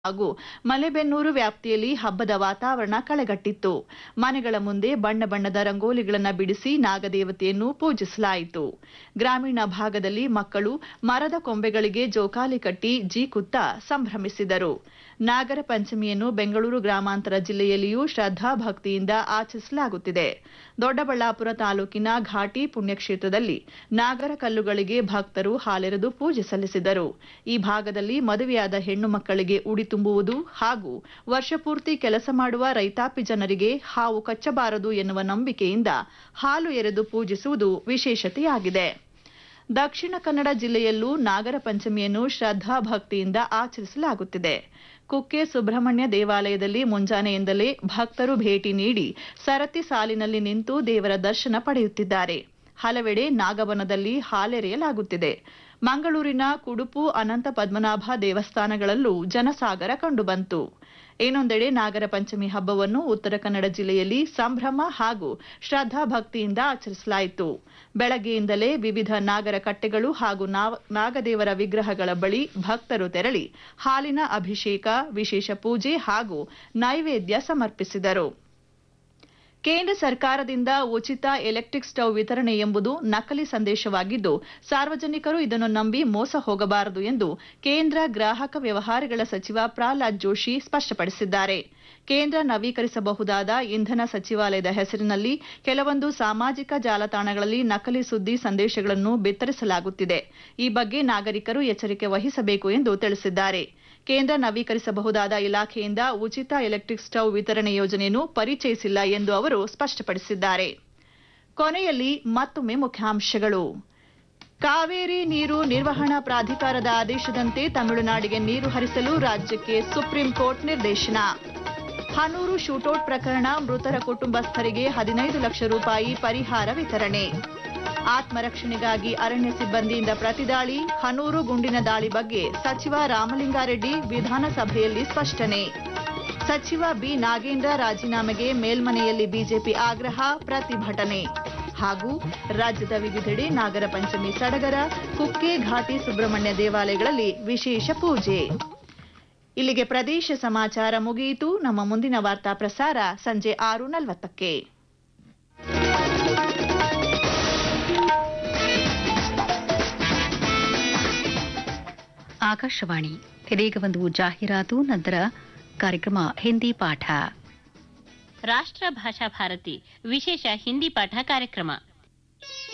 ಹಾಗೂ ಮಲೆಬೆನ್ನೂರು ವ್ಯಾಪ್ತಿಯಲ್ಲಿ ಹಬ್ಬದ ವಾತಾವರಣ ಕಳೆಗಟ್ಟಿತ್ತು ಮನೆಗಳ ಮುಂದೆ ಬಣ್ಣ ಬಣ್ಣದ ರಂಗೋಲಿಗಳನ್ನು ಬಿಡಿಸಿ ನಾಗದೇವತೆಯನ್ನು ಪೂಜಿಸಲಾಯಿತು ಗ್ರಾಮೀಣ ಭಾಗದಲ್ಲಿ ಮಕ್ಕಳು ಮರದ ಕೊಂಬೆಗಳಿಗೆ ಜೋಕಾಲಿ ಕಟ್ಟಿ ಜೀಕುತ್ತಾ ಸಂಭ್ರಮಿಸಿದರು ನಾಗರ ಪಂಚಮಿಯನ್ನು ಬೆಂಗಳೂರು ಗ್ರಾಮಾಂತರ ಜಿಲ್ಲೆಯಲ್ಲಿಯೂ ಶ್ರದ್ಧಾ ಭಕ್ತಿಯಿಂದ ಆಚರಿಸಲಾಗುತ್ತಿದೆ ದೊಡ್ಡಬಳ್ಳಾಪುರ ತಾಲೂಕಿನ ಘಾಟಿ ಪುಣ್ಯಕ್ಷೇತ್ರದಲ್ಲಿ ನಾಗರ ಕಲ್ಲುಗಳಿಗೆ ಭಕ್ತರು ಹಾಲೆರೆದು ಪೂಜೆ ಸಲ್ಲಿಸಿದರು ಈ ಭಾಗದಲ್ಲಿ ಮದುವೆಯಾದ ಹೆಣ್ಣು ಮಕ್ಕಳಿಗೆ ಉಡಿ ತುಂಬುವುದು ಹಾಗೂ ವರ್ಷಪೂರ್ತಿ ಕೆಲಸ ಮಾಡುವ ರೈತಾಪಿ ಜನರಿಗೆ ಹಾವು ಕಚ್ಚಬಾರದು ಎನ್ನುವ ನಂಬಿಕೆಯಿಂದ ಹಾಲು ಎರೆದು ಪೂಜಿಸುವುದು ವಿಶೇಷತೆಯಾಗಿದೆ ದಕ್ಷಿಣ ಕನ್ನಡ ಜಿಲ್ಲೆಯಲ್ಲೂ ನಾಗರ ಪಂಚಮಿಯನ್ನು ಶ್ರದ್ಧಾ ಭಕ್ತಿಯಿಂದ ಆಚರಿಸಲಾಗುತ್ತಿದೆ ಕುಕ್ಕೆ ಸುಬ್ರಹ್ಮಣ್ಯ ದೇವಾಲಯದಲ್ಲಿ ಮುಂಜಾನೆಯಿಂದಲೇ ಭಕ್ತರು ಭೇಟಿ ನೀಡಿ ಸರತಿ ಸಾಲಿನಲ್ಲಿ ನಿಂತು ದೇವರ ದರ್ಶನ ಪಡೆಯುತ್ತಿದ್ದಾರೆ ಹಲವೆಡೆ ನಾಗವನದಲ್ಲಿ ಹಾಲೆರೆಯಲಾಗುತ್ತಿದೆ ಮಂಗಳೂರಿನ ಕುಡುಪು ಅನಂತ ಪದ್ಮನಾಭ ದೇವಸ್ಥಾನಗಳಲ್ಲೂ ಜನಸಾಗರ ಕಂಡುಬಂತು ಇನ್ನೊಂದೆಡೆ ನಾಗರ ಪಂಚಮಿ ಹಬ್ಬವನ್ನು ಉತ್ತರ ಕನ್ನಡ ಜಿಲ್ಲೆಯಲ್ಲಿ ಸಂಭ್ರಮ ಹಾಗೂ ಶ್ರದ್ಧಾ ಭಕ್ತಿಯಿಂದ ಆಚರಿಸಲಾಯಿತು ಬೆಳಗ್ಗೆಯಿಂದಲೇ ವಿವಿಧ ನಾಗರ ಕಟ್ಟೆಗಳು ಹಾಗೂ ನಾಗದೇವರ ವಿಗ್ರಹಗಳ ಬಳಿ ಭಕ್ತರು ತೆರಳಿ ಹಾಲಿನ ಅಭಿಷೇಕ ವಿಶೇಷ ಪೂಜೆ ಹಾಗೂ ನೈವೇದ್ಯ ಸಮರ್ಪಿಸಿದರು ಕೇಂದ್ರ ಸರ್ಕಾರದಿಂದ ಉಚಿತ ಎಲೆಕ್ಟ್ರಿಕ್ ಸ್ಟವ್ ವಿತರಣೆ ಎಂಬುದು ನಕಲಿ ಸಂದೇಶವಾಗಿದ್ದು ಸಾರ್ವಜನಿಕರು ಇದನ್ನು ನಂಬಿ ಮೋಸ ಹೋಗಬಾರದು ಎಂದು ಕೇಂದ್ರ ಗ್ರಾಹಕ ವ್ಯವಹಾರಗಳ ಸಚಿವ ಪ್ರಹ್ಲಾದ್ ಜೋಶಿ ಸ್ಪಷ್ಟಪಡಿಸಿದ್ದಾರೆ ಕೇಂದ್ರ ನವೀಕರಿಸಬಹುದಾದ ಇಂಧನ ಸಚಿವಾಲಯದ ಹೆಸರಿನಲ್ಲಿ ಕೆಲವೊಂದು ಸಾಮಾಜಿಕ ಜಾಲತಾಣಗಳಲ್ಲಿ ನಕಲಿ ಸುದ್ದಿ ಸಂದೇಶಗಳನ್ನು ಬಿತ್ತರಿಸಲಾಗುತ್ತಿದೆ ಈ ಬಗ್ಗೆ ನಾಗರಿಕರು ಎಚ್ಚರಿಕೆ ವಹಿಸಬೇಕು ಎಂದು ತಿಳಿಸಿದ್ದಾರೆ ಕೇಂದ್ರ ನವೀಕರಿಸಬಹುದಾದ ಇಲಾಖೆಯಿಂದ ಉಚಿತ ಎಲೆಕ್ಟ್ರಿಕ್ ಸ್ಟವ್ ವಿತರಣೆ ಯೋಜನೆಯನ್ನು ಪರಿಚಯಿಸಿಲ್ಲ ಎಂದು ಅವರು ಸ್ಪಷ್ಟಪಡಿಸಿದ್ದಾರೆ ಕೊನೆಯಲ್ಲಿ ಮತ್ತೊಮ್ಮೆ ಮುಖ್ಯಾಂಶಗಳು ಕಾವೇರಿ ನೀರು ನಿರ್ವಹಣಾ ಪ್ರಾಧಿಕಾರದ ಆದೇಶದಂತೆ ತಮಿಳುನಾಡಿಗೆ ನೀರು ಹರಿಸಲು ರಾಜ್ಯಕ್ಕೆ ಸುಪ್ರೀಂ ಕೋರ್ಟ್ ನಿರ್ದೇಶನ ಹನೂರು ಶೂಟೌಟ್ ಪ್ರಕರಣ ಮೃತರ ಕುಟುಂಬಸ್ಥರಿಗೆ ಹದಿನೈದು ಲಕ್ಷ ರೂಪಾಯಿ ಪರಿಹಾರ ವಿತರಣೆ ಆತ್ಮರಕ್ಷಣೆಗಾಗಿ ಅರಣ್ಯ ಸಿಬ್ಬಂದಿಯಿಂದ ಪ್ರತಿದಾಳಿ ಹನೂರು ಗುಂಡಿನ ದಾಳಿ ಬಗ್ಗೆ ಸಚಿವ ರಾಮಲಿಂಗಾರೆಡ್ಡಿ ವಿಧಾನಸಭೆಯಲ್ಲಿ ಸ್ಪಷ್ಟನೆ ಸಚಿವ ಬಿ ನಾಗೇಂದ್ರ ರಾಜೀನಾಮೆಗೆ ಮೇಲ್ಮನೆಯಲ್ಲಿ ಬಿಜೆಪಿ ಆಗ್ರಹ ಪ್ರತಿಭಟನೆ ಹಾಗೂ ರಾಜ್ಯದ ವಿವಿಧೆಡೆ ನಾಗರ ಪಂಚಮಿ ಸಡಗರ ಕುಕ್ಕೆ ಘಾಟಿ ಸುಬ್ರಹ್ಮಣ್ಯ ದೇವಾಲಯಗಳಲ್ಲಿ ವಿಶೇಷ ಪೂಜೆ ಇಲ್ಲಿಗೆ ಪ್ರದೇಶ ಸಮಾಚಾರ ಮುಗಿಯಿತು ನಮ್ಮ ಮುಂದಿನ ವಾರ್ತಾ ಪ್ರಸಾರ ಸಂಜೆ ಆರು ನಲವತ್ತಕ್ಕೆ ಆಕಾಶವಾಣಿ ಇದೀಗ ಒಂದು ಜಾಹೀರಾತು ನಂತರ ಕಾರ್ಯಕ್ರಮ ಹಿಂದಿ ಪಾಠ ರಾಷ್ಟ್ರ ಭಾಷಾ ಭಾರತಿ ವಿಶೇಷ ಹಿಂದಿ ಪಾಠ ಕಾರ್ಯಕ್ರಮ